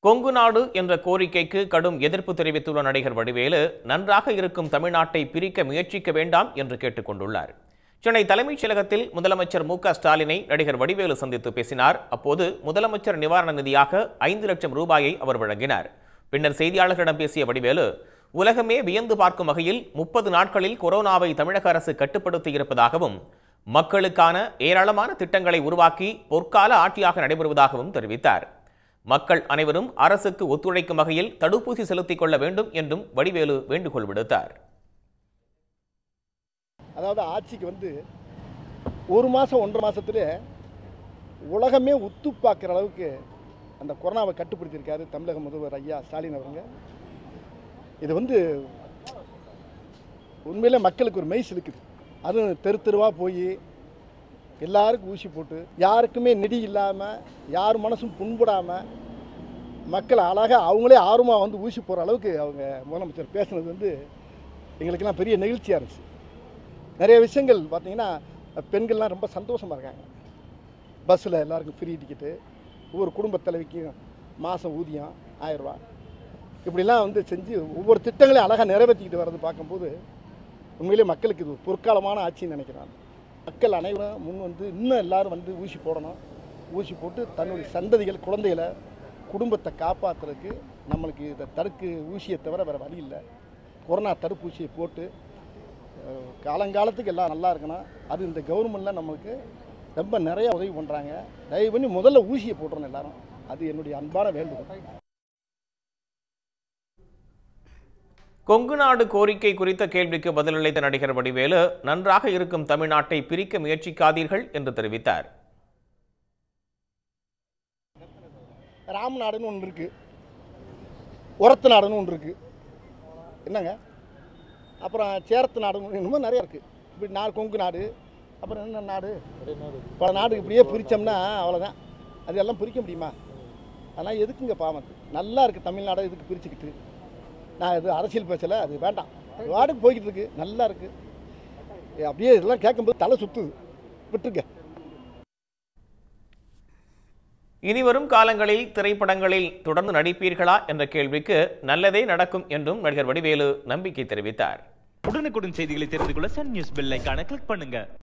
கொங்கு நாடு என்ற கோரிக்கைக்கு கடும் எதிர்ப்பு தெரிவித்துள்ள நடிகர் வடிவேலு நன்றாக இருக்கும் தமிழ்நாட்டை பிரிக்க முயற்சிக்க வேண்டாம் என்று கேட்டுக்கொண்டுள்ளார் சென்னை தலைமைச் செயலகத்தில் முதலமைச்சர் மு க ஸ்டாலினை நடிகர் வடிவேலு சந்தித்து பேசினார் அப்போது முதலமைச்சர் நிவாரண நிதியாக ஐந்து லட்சம் ரூபாயை அவர் வழங்கினார் பின்னர் செய்தியாளர்களிடம் பேசிய வடிவேலு உலகமே வியந்து பார்க்கும் வகையில் முப்பது நாட்களில் கொரோனாவை தமிழக அரசு கட்டுப்படுத்தி இருப்பதாகவும் மக்களுக்கான ஏராளமான திட்டங்களை உருவாக்கி பொற்கால ஆட்சியாக நடைபெறுவதாகவும் தெரிவித்தார் மக்கள் அனைவரும் அரசுக்கு ஒத்துழைக்கும் வகையில் தடுப்பூசி செலுத்திக் கொள்ள வேண்டும் என்றும் வடிவேலு வேண்டுகோள் விடுத்தார் அதாவது ஆட்சிக்கு வந்து ஒரு மாதம் ஒன்றரை மாதத்துல உலகமே உத்து பார்க்குற அளவுக்கு அந்த கொரோனாவை கட்டுப்படுத்தியிருக்காரு தமிழக முதல்வர் ஐயா ஸ்டாலின் அவருங்க இது வந்து உண்மையிலே மக்களுக்கு ஒரு மெய் சிலுக்குது அதுவும் தெரு தெருவாக போய் எல்லாருக்கும் ஊசி போட்டு யாருக்குமே நெடி இல்லாமல் யார் மனசும் புண்படாமல் மக்கள் அழகாக அவங்களே ஆர்வமாக வந்து ஊசி போகிற அளவுக்கு அவங்க முதலமைச்சர் பேசுனது வந்து எங்களுக்கெல்லாம் பெரிய நெகிழ்ச்சியாக இருந்துச்சு நிறைய விஷயங்கள் பார்த்தீங்கன்னா பெண்கள்லாம் ரொம்ப சந்தோஷமாக இருக்காங்க பஸ்ஸில் எல்லாருக்கும் ஃப்ரீ டிக்கெட்டு ஒவ்வொரு குடும்ப தலைவிக்கும் மாதம் ஊதியம் ஆயிரரூபா இப்படிலாம் வந்து செஞ்சு ஒவ்வொரு திட்டங்களையும் அழகாக நிறைவேற்றிக்கிட்டு வர்றது பார்க்கும்போது உண்மையிலே மக்களுக்கு இது ஒரு பொற்காலமான ஆட்சின்னு நினைக்கிறாங்க மக்கள் அனைவரும் முன் வந்து இன்னும் எல்லாரும் வந்து ஊசி போடணும் ஊசி போட்டு தன்னுடைய சந்ததிகள் குழந்தைகளை குடும்பத்தை காப்பாற்றுறதுக்கு நம்மளுக்கு இதை தடுக்கு ஊசியை தவிர வேறு வழி இல்லை கொரோனா தடுப்பூசியை போட்டு அஹ், காலங்காலத்துக்கு எல்லாம் நல்லா இருக்கணும் அது இந்த கவர்மெண்ட்டில் நம்மளுக்கு ரொம்ப நிறைய உதவி பண்ணுறாங்க தயவு பண்ணி முதல்ல ஊசியை போட்டுறணும் எல்லாரும் அது என்னுடைய அன்பான வேண்டுகோள் கொங்கு நாடு கோரிக்கை குறித்த கேள்விக்கு பதிலளித்த நடிகர் வடிவேலு நன்றாக இருக்கும் தமிழ்நாட்டை பிரிக்க முயற்சிக்காதீர்கள் என்று தெரிவித்தார் ராமநாடுன்னு ஒன்று இருக்குது உரத்து நாடுன்னு ஒன்று இருக்குது என்னங்க அப்புறம் சேரத்து நாடுன்னு இன்னமும் நிறைய இருக்குது இப்படி நாடு கொங்கு நாடு அப்புறம் என்ன நாடு பல நாடு இப்படியே பிரித்தோம்னா அவ்வளோதான் அது எல்லாம் பிரிக்க முடியுமா அதெல்லாம் எதுக்குங்க பாவம் நல்லா இருக்குது தமிழ்நாடு இதுக்கு பிரிச்சுக்கிட்டு நான் இது அரசியல் பேசலை அது வேண்டாம் வார்டுக்கு போய்கிட்டு இருக்கு நல்லா இருக்குது அப்படியே இதெல்லாம் கேட்கும்போது தலை சுற்றுது விட்டுருங்க இனிவரும் காலங்களில் திரைப்படங்களில் தொடர்ந்து நடிப்பீர்களா என்ற கேள்விக்கு நல்லதே நடக்கும் என்றும் நடிகர் வடிவேலு நம்பிக்கை தெரிவித்தார் உடனுக்குடன் செய்திகளை தெரிந்து கொள்ள சன் நியூஸ் பெல் ஐகானை கிளிக் பண்ணுங்க